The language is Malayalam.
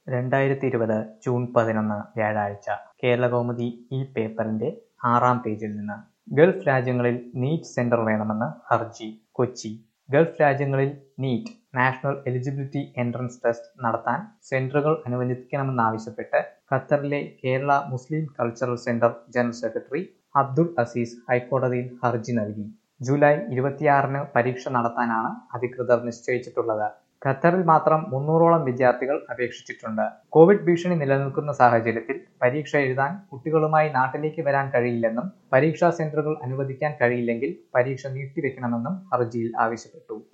രണ്ടായിരത്തി ഇരുപത് ജൂൺ പതിനൊന്ന് വ്യാഴാഴ്ച കേരളകൗമുദി ഈ പേപ്പറിന്റെ ആറാം പേജിൽ നിന്ന് ഗൾഫ് രാജ്യങ്ങളിൽ നീറ്റ് സെന്റർ വേണമെന്ന് ഹർജി കൊച്ചി ഗൾഫ് രാജ്യങ്ങളിൽ NEET national eligibility entrance test നടത്താൻ സെന്ററുകൾ അനുവദിക്കണമെന്നാവശ്യപ്പെട്ട് ഖത്തറിലെ Kerala Muslim cultural centre general secretary Abdul Azeez ഹൈക്കോടതിയിൽ ഹർജി നൽകി ജൂലൈ ഇരുപത്തിയാറിന് പരീക്ഷ നടത്താനാണ് അധികൃതർ നിശ്ചയിച്ചിട്ടുള്ളത് ഖത്തറിൽ മാത്രം മുന്നൂറോളം വിദ്യാർത്ഥികൾ അപേക്ഷിച്ചിട്ടുണ്ട് കോവിഡ് ഭീഷണി നിലനിൽക്കുന്ന സാഹചര്യത്തിൽ പരീക്ഷ എഴുതാൻ കുട്ടികളുമായി നാട്ടിലേക്ക് വരാൻ കഴിയില്ലെന്നും പരീക്ഷാ സെന്ററുകൾ അനുവദിക്കാൻ കഴിയില്ലെങ്കിൽ പരീക്ഷ നീട്ടിവെക്കണമെന്നും ഹർജിയിൽ ആവശ്യപ്പെട്ടു